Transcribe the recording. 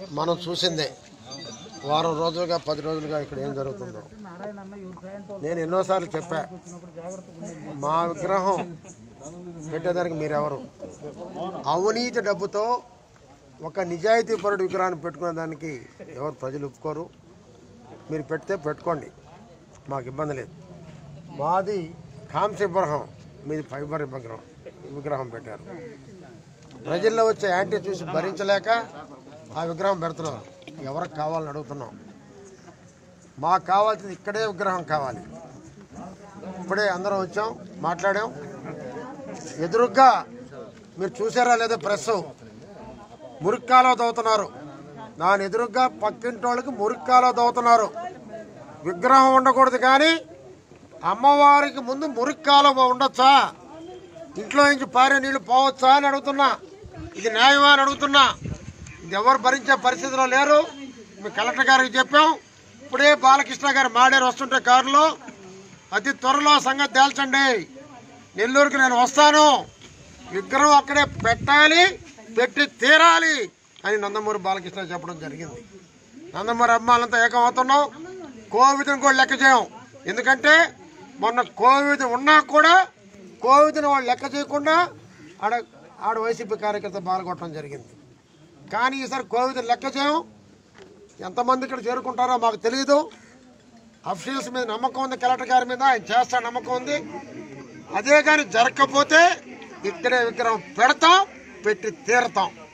మనం చూసిందే వారం రోజులుగా పది రోజులుగా ఇక్కడ ఏం జరుగుతుందో నేను ఎన్నోసార్లు చెప్పా మా విగ్రహం పెట్టేదానికి మీరెవరు అవినీతి డబ్బుతో ఒక నిజాయితీ పరుడు విగ్రహాన్ని పెట్టుకునే దానికి ఎవరు ప్రజలు ఒప్పుకోరు మీరు పెడితే పెట్టుకోండి మాకు ఇబ్బంది లేదు మాది కాంస్య విగ్రహం మీది ఫైబర్ విగ్రహం విగ్రహం పెట్టారు ప్రజల్లో వచ్చే యాంటీ చూసి భరించలేక ఆ విగ్రహం పెడుతున్నారు ఎవరికి కావాలని అడుగుతున్నాం మాకు కావాల్సింది ఇక్కడే విగ్రహం కావాలి ఇప్పుడే అందరం వచ్చాం మాట్లాడాం ఎదురుగ్గా మీరు చూసారా లేదా ప్రెస్ మురిక్కాలో దవ్వుతున్నారు దాని ఎదురుగ్గా పక్కింటి వాళ్ళకి మురిక్కాలో దవ్వుతున్నారు విగ్రహం ఉండకూడదు కానీ అమ్మవారికి ముందు మురిక్కాలో ఉండొచ్చా ఇంట్లో నుంచి పారే నీళ్లు పోవచ్చా అని అడుగుతున్నా ఇది న్యాయమా అని అడుగుతున్నా ఇది ఎవరు భరించే పరిస్థితిలో లేరు మీ కలెక్టర్ గారికి చెప్పాం ఇప్పుడే బాలకృష్ణ గారు మాడేరు వస్తుంటే కారులో అతి త్వరలో సంగతి తేల్చండి నెల్లూరుకి నేను వస్తాను విగ్రహం అక్కడే పెట్టాలి పెట్టి తీరాలి అని నందమూరి బాలకృష్ణ చెప్పడం జరిగింది నందమూరి అమ్మాలంతా ఏకం అవుతున్నాం కోవిడ్ని కూడా లెక్క చేయం ఎందుకంటే మొన్న కోవిడ్ ఉన్నా కూడా కోవిడ్ని వాళ్ళు లెక్క చేయకుండా ఆడ ఆడ వైసీపీ కార్యకర్త బాలగొట్టడం జరిగింది కానీ ఈసారి కోవిడ్ లెక్క చేయం ఎంతమంది ఇక్కడ చేరుకుంటారో మాకు తెలియదు అఫీషియల్స్ మీద నమ్మకం ఉంది కలెక్టర్ గారి మీద ఆయన చేస్తా నమ్మకం ఉంది అదే కానీ జరగకపోతే ఇక్కడే విగ్రహం పెడతాం పెట్టి తీరతాం